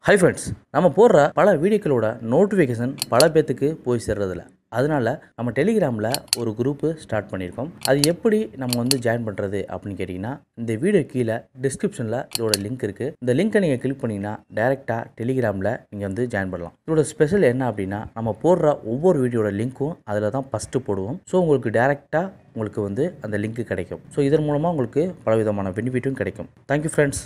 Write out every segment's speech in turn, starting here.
hi friends நம்ம போடுற பல வீடியோக்களோட நோட்டிஃபிகேஷன் பல பேத்துக்கு போய் சேர்றதில்ல அதனால நம்ம டெலிகிராமில் ஒரு குரூப்பு ஸ்டார்ட் பண்ணியிருக்கோம் அது எப்படி நம்ம வந்து ஜாயின் பண்ணுறது அப்படின்னு கேட்டிங்கன்னா இந்த வீடியோ கீழே டிஸ்கிரிப்ஷனில் இதோட லிங்க் இருக்குது இந்த லிங்க்கை நீங்கள் கிளிக் பண்ணிங்கன்னா டேரெக்டாக டெலிகிராமில் நீங்கள் வந்து ஜாயின் பண்ணலாம் இதோட ஸ்பெஷல் என்ன அப்படின்னா நம்ம போடுற ஒவ்வொரு வீடியோட லிங்க்கும் அதில் தான் ஃபஸ்ட்டு போடுவோம் ஸோ உங்களுக்கு டேரெக்டாக உங்களுக்கு வந்து அந்த லிங்க் கிடைக்கும் ஸோ இதன் மூலமாக உங்களுக்கு பலவிதமான பெனிஃபிட்டும் கிடைக்கும் தேங்க்யூ ஃப்ரெண்ட்ஸ்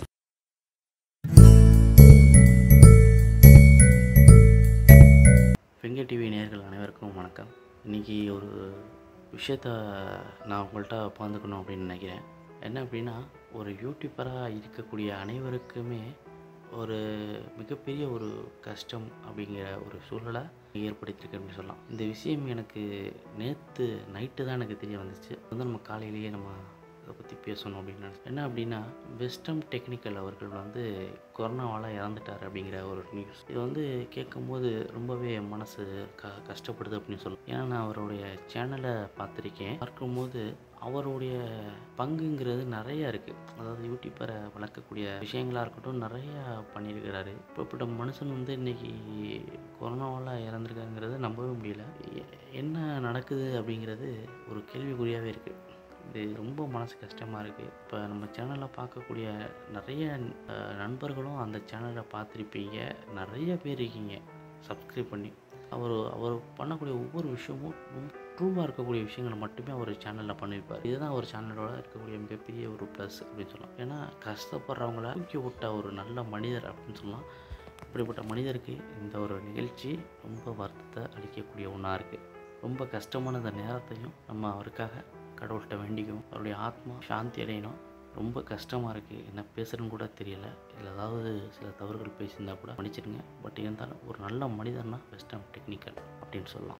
வெங்கட் டிவி நேயர்கள் அனைவருக்கும் வணக்கம் இன்றைக்கி ஒரு விஷயத்த நான் உங்கள்கிட்ட பகிர்ந்துக்கணும் அப்படின்னு நினைக்கிறேன் என்ன அப்படின்னா ஒரு யூடியூபராக இருக்கக்கூடிய அனைவருக்குமே ஒரு மிகப்பெரிய ஒரு கஷ்டம் அப்படிங்கிற ஒரு சூழலை ஏற்படுத்தியிருக்கு அப்படின்னு சொல்லலாம் இந்த விஷயம் எனக்கு நேற்று நைட்டு தான் எனக்கு தெரிய வந்துச்சு அது வந்து நம்ம காலையிலேயே நம்ம அதை பற்றி பேசணும் அப்படின்னு நினைச்சேன் என்ன அப்படின்னா வெஸ்டம் டெக்னிக்கல் அவர்கள் வந்து கொரோனாவால் இறந்துட்டார் அப்படிங்கிற ஒரு நியூஸ் இது வந்து கேட்கும்போது ரொம்பவே மனசு க கஷ்டப்படுது அப்படின்னு சொல்லலாம் ஏன்னா நான் அவருடைய சேனலை பார்த்துருக்கேன் பார்க்கும்போது அவருடைய பங்குங்கிறது நிறைய இருக்குது அதாவது யூடியூப்பரை வளர்க்கக்கூடிய விஷயங்களாக இருக்கட்டும் நிறையா பண்ணியிருக்கிறாரு இப்படிப்பட்ட மனுஷன் வந்து இன்னைக்கு கொரோனாவால் இறந்துருக்காங்கிறத நம்பவே முடியல எ- என்ன நடக்குது அப்படிங்கிறது ஒரு கேள்விக்குறியாகவே இருக்குது இது ரொம்ப மனசு கஷ்டமாக இருக்குது இப்போ நம்ம சேனலில் பார்க்கக்கூடிய நிறைய அஹ், நண்பர்களும் அந்த சேனலை பார்த்துருப்பீங்க நிறைய பேர் இருக்கீங்க சப்ஸ்கிரைப் பண்ணி அவர் அவர் பண்ணக்கூடிய ஒவ்வொரு விஷயமும் ரொம்ப ட்ரூவாக இருக்கக்கூடிய விஷயங்களை மட்டுமே அவர் சேனலில் பண்ணியிருப்பார் இதுதான் ஒரு சேனலோட இருக்கக்கூடிய மிகப்பெரிய ஒரு ப்ளஸ் அப்படின்னு சொல்லலாம் ஏன்னா கஷ்டப்படுறவங்கள தூக்கி விட்ட ஒரு நல்ல மனிதர் அப்படின்னு சொல்லலாம் இப்படிப்பட்ட மனிதருக்கு இந்த ஒரு நிகழ்ச்சி ரொம்ப வருத்தத்தை அளிக்கக்கூடிய ஒன்றா இருக்குது ரொம்ப கஷ்டமான இந்த நேரத்தையும் நம்ம அவருக்காக கடவுள்கிட்ட வேண்டிக்கும் அவருடைய ஆத்மா சாந்தி அடையணும் ரொம்ப கஷ்டமாக இருக்குது என்ன பேசுகிறேன்னு கூட தெரியல இல்லை ஏதாவது சில தவறுகள் பேசியிருந்தா கூட மன்னிச்சிடுங்க பட் இருந்தாலும் ஒரு நல்ல மனிதர்னா பெஸ்ட் டெக்னிக்கல் அப்படின்னு சொல்லலாம்